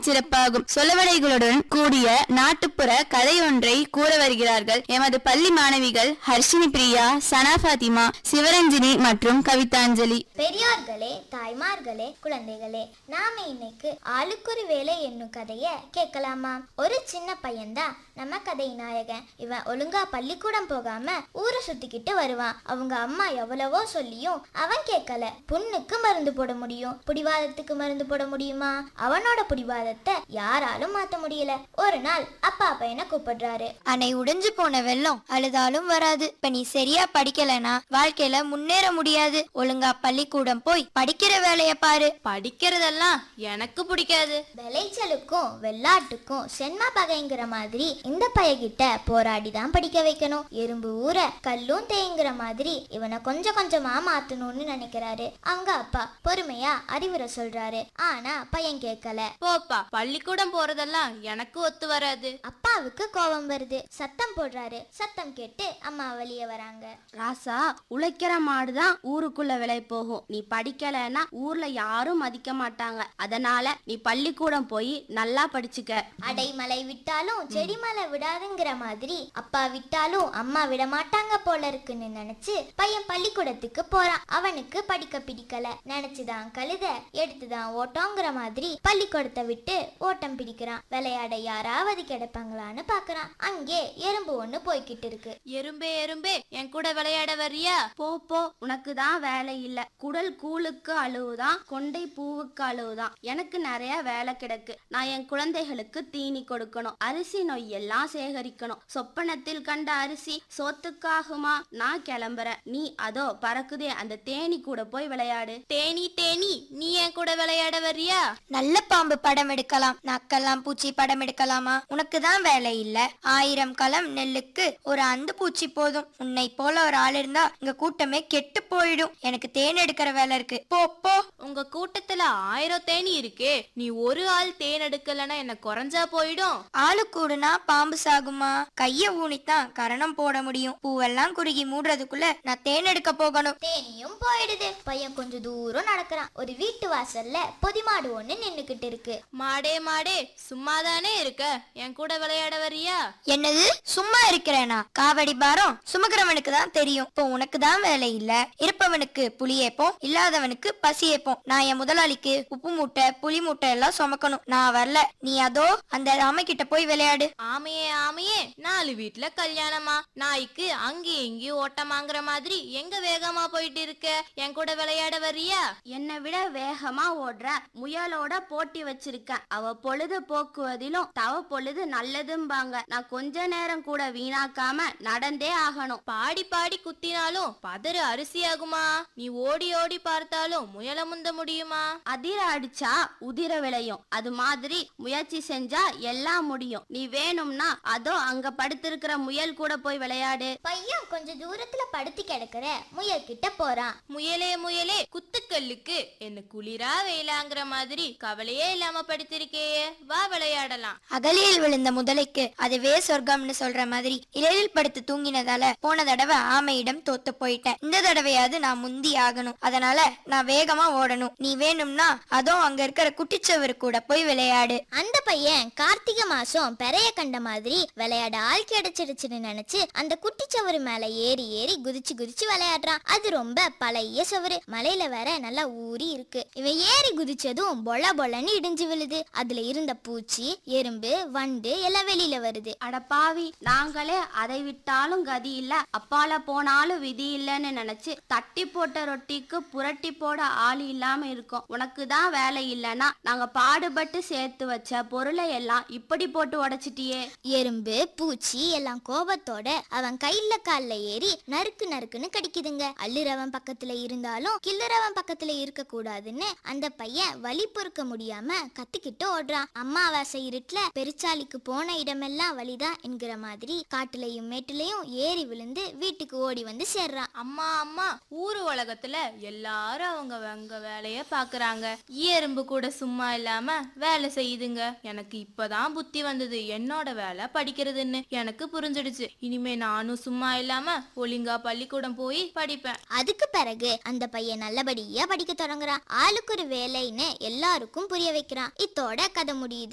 தனிச்சிறப்பாகும் சொலவடைகளுடன் கூடிய நாட்டுப்புற கதை ஒன்றை கூற வருகிறார்கள் எமது பள்ளி மாணவிகள் ஹர்ஷினி பிரியா சனா ஃபாத்திமா சிவரஞ்சினி மற்றும் கவிதாஞ்சலி பெரியோர்களே தாய்மார்களே குழந்தைகளே நாம இன்னைக்கு ஆளுக்கொரு வேலை என்னும் கதைய கேட்கலாமா ஒரு சின்ன பையன்தான் நம்ம கதை நாயகன் இவன் ஒழுங்கா பள்ளிக்கூடம் போகாம ஊரை சுத்திக்கிட்டு வருவான் அவங்க அம்மா எவ்வளவோ சொல்லியும் அவன் கேட்கல புண்ணுக்கு மருந்து போட முடியும் புடிவாதத்துக்கு மருந்து போட முடியுமா அவனோட புடிவாதத்தை யாராலும் மாத்த முடியல ஒரு நாள் அப்பா பையனை கூப்பிடுறாரு அணை உடைஞ்சு போன வெள்ளம் அழுதாலும் வராது இப்ப நீ சரியா படிக்கலனா வாழ்க்கையில முன்னேற முடியாது ஒழுங்கா பள்ளிக்கூடம் போய் படிக்கிற வேலைய பாரு படிக்கிறதெல்லாம் எனக்கு பிடிக்காது விளைச்சலுக்கும் வெள்ளாட்டுக்கும் சென்மா பகைங்கிற மாதிரி இந்த பையகிட்ட போராடி தான் படிக்க வைக்கணும் எறும்பு ஊற கல்லும் தேய்ங்கிற மாதிரி இவனை கொஞ்சம் கொஞ்சமா மாத்தணும்னு நினைக்கிறாரு அவங்க அப்பா பொறுமையா அறிவுரை சொல்றாரு ஆனா பையன் கேட்கல போப்பா பள்ளிக்கூடம் போறதெல்லாம் எனக்கு ஒத்து வராது அப்பாவுக்கு கோபம் வருது சத்தம் போடுறாரு சத்தம் கேட்டு அம்மா வெளியே வராங்க ராசா உழைக்கிற மாடுதான் ஊருக்குள்ள விலை போகும் நீ படிக்கலைன்னா ஊர்ல யாரும் மதிக்க மாட்டாங்க அதனால நீ பள்ளிக்கூடம் போய் நல்லா படிச்சுக்க அடைமலை விட்டாலும் செடிமலை விடாதுங்கிற மாதிரி அப்பா விட்டாலும் அம்மா விட மாட்டாங்க போல இருக்குன்னு நினைச்சு பையன் பள்ளிக்கூடத்துக்கு போறான் அவனுக்கு படிக்க பிடிக்கல நினைச்சுதான் கழுத எடுத்துதான் ஓட்டோங்கிற மாதிரி பள்ளிக்கூடத்தை விட்டு ஓட்டம் பிடிக்கிறான் விளையாட யாராவது கிடைப்பாங்களான்னு பாக்குறான் அங்கே எறும்பு ஒண்ணு போய்கிட்டு இருக்கு எறும்பே எறும்பே என் கூட விளையாட வர்றியா போ போ உனக்கு தான் வேலை இல்ல குடல் கூழுக்கு அழுவுதான் கொண்டை பூவுக்கு அழுவுதான் எனக்கு நிறைய வேலை கிடக்கு நான் என் குழந்தைகளுக்கு தீனி கொடுக்கணும் அரிசி நொய் எல்லாம் சேகரிக்கணும் சொப்பனத்தில் கண்ட அரிசி சோத்துக்காகுமா நான் கிளம்புறேன் நீ அதோ பறக்குதே அந்த தேனி கூட போய் விளையாடு தேனி தேனி நீ என் கூட விளையாட வர்றியா நல்ல பாம்பு படம் எடுக்கலாம் நக்கெல்லாம் பூச்சி படம் எடுக்கலாமா உனக்கு தான் வேலை இல்ல ஆயிரம் களம் நெல்லுக்கு ஒரு அந்து பூச்சி போதும் உன்னை போல ஒரு ஆள் இருந்தா இங்க கூட்டமே கெட்டு போயிடும் எனக்கு தேன் எடுக்கிற வேலை இருக்கு போ போ உங்க கூட்டத்துல ஆயிரம் தேனி இருக்கே நீ ஒரு ஆள் தேன் எடுக்கலன்னா என்ன குறைஞ்சா போயிடும் ஆளு கூடுனா பாம்பு சாகுமா கைய ஊனித்தான் கரணம் போட முடியும் பூவெல்லாம் குறுகி மூடுறதுக்குள்ள நான் தேன் எடுக்க போகணும் தேனியும் போயிடுது பையன் கொஞ்சம் தூரம் நடக்கிறான் ஒரு வீட்டு வாசல்ல பொதிமாடு ஒண்ணு நின்னுக்கிட்டு இருக்கு மாடே மாடே சும்மாதானே இருக்க என் கூட விளையாட வர்றியா என்னது சும்மா இருக்கிறேனா காவடி பாரம் சுமக்கிறவனுக்கு தான் தெரியும் இப்போ உனக்கு தான் வேலை இல்ல இருப்பவனுக்கு புளியேப்போம் இல்லாதவனுக்கு பசியேப்போம் நான் என் முதலாளிக்கு உப்பு மூட்டை புளி மூட்டை எல்லாம் சுமக்கணும் நான் வரல நீ அதோ அந்த ராம கிட்ட போய் விளையாடு ஆமையே ஆமையே நாலு வீட்ல கல்யாணமா நாய்க்கு அங்கேயும் இங்கேயும் ஓட்டமாங்கிற மாதிரி எங்க வேகமா போயிட்டு இருக்க என் கூட விளையாட வர்றியா என்னை விட வேகமா ஓடுற முயலோட போட்டி வச்சிருக்கேன் அவ பொழுது போக்குவதிலும் தவ பொழுது நல்லதும்பாங்க நான் கொஞ்ச நேரம் கூட வீணாக்காம நடந்தே ஆகணும் பாடி பாடி குத்தினாலும் பதறு அரிசியாகுமா நீ ஓடி ஓடி பார்த்தாலும் முயல முந்த முடியுமா அதிர அடிச்சா உதிர விளையும் அது மாதிரி முயற்சி செஞ்சா எல்லாம் முடியும் நீ வேணும்னா அதோ அங்க படுத்திருக்கிற முயல் கூட போய் விளையாடு பையன் கொஞ்சம் தூரத்துல படுத்து கிடக்குற முயல் கிட்ட போறான் முயலே முயலே குத்துக்கல்லுக்கு என்ன குளிரா வெயிலாங்கிற மாதிரி கவலையே இல்லாம படுத்திருக்கேயே வா விளையாடலாம் அகலியில் விழுந்த முதலைக்கு அதுவே சொர்க்கம்னு சொல்ற மாதிரி இலையில் படுத்து தூங்கினதால போன தடவை ஆமையிடம் தோத்து போயிட்டேன் இந்த தடவையாவது நான் முந்தி ஆகணும் அதனால நான் வேகமா ஓடணும் நீ வேணும்னா அதோ அங்க இருக்கிற குட்டிச்சவர் கூட போய் விளையாடு அந்த பையன் கார்த்திகை மாசம் பெறைய கண்ட மாதிரி விளையாட ஆள் கிடைச்சிடுச்சுன்னு நினைச்சு அந்த குட்டிச்சவரு மேல ஏறி ஏறி குதிச்சு குதிச்சு விளையாடுறான் அது ரொம்ப பழைய சவரு மலையில வேற நல்லா ஊறி இருக்கு இவன் ஏறி குதிச்சதும் பொல பொலன்னு இடிஞ்சு விழுது அதுல இருந்த பூச்சி எறும்பு வண்டு எல்லாம் வெளியில வருது அட பாவி நாங்களே அதை விட்டாலும் கதி இல்ல அப்பால போனாலும் விதி இல்லைன்னு நினைச்சு தட்டி போட்ட ரொட்டிக்கு புரட்டி போட ஆள் இல்லாம இருக்கோம் உனக்கு தான் வேலை இல்லைன்னா நாங்க பாடுபட்டு சேர்த்து வச்ச பொருளை எல்லாம் இப்படி போட்டு உடைச்சிட்டியே எறும்பு பூச்சி எல்லாம் கோபத்தோட அவன் கையில கால்ல ஏறி நறுக்கு நறுக்குன்னு கடிக்குதுங்க அள்ளுறவன் பக்கத்துல இருந்தாலும் கிள்ளுறவன் பக்கத்துல இருக்க கூடாதுன்னு அந்த பையன் வலி பொறுக்க முடியாம கத்திக்கிட்டு ஓடுறான் அம்மாவாசை இருட்டுல பெருச்சாலிக்கு போன இடமெல்லாம் வலிதான் என்கிற மாதிரி காட்டுலயும் மேட்டுலயும் ஏறி விழுந்து வீட்டுக்கு ஓடி வந்து சேர்றான் அம்மா அம்மா ஊரு உலகத்துல எல்லாரும் அவங்க அவங்க வேலைய பாக்குறாங்க ஈ எறும்பு கூட சும்மா இல்லாம வேலை செய்யுதுங்க எனக்கு இப்பதான் புத்தி வந்தது என்னோட வேலை படிக்கிறதுன்னு எனக்கு புரிஞ்சிடுச்சு இனிமே நானும் சும்மா இல்லாம ஒழுங்கா பள்ளிக்கூடம் போய் படிப்பேன் அதுக்கு பிறகு அந்த பையன் நல்லபடியா படிக்க தொடங்குறான் ஆளுக்கு ஒரு வேலைன்னு எல்லாருக்கும் புரிய வைக்கிறான் இத்தோட கதை முடியுது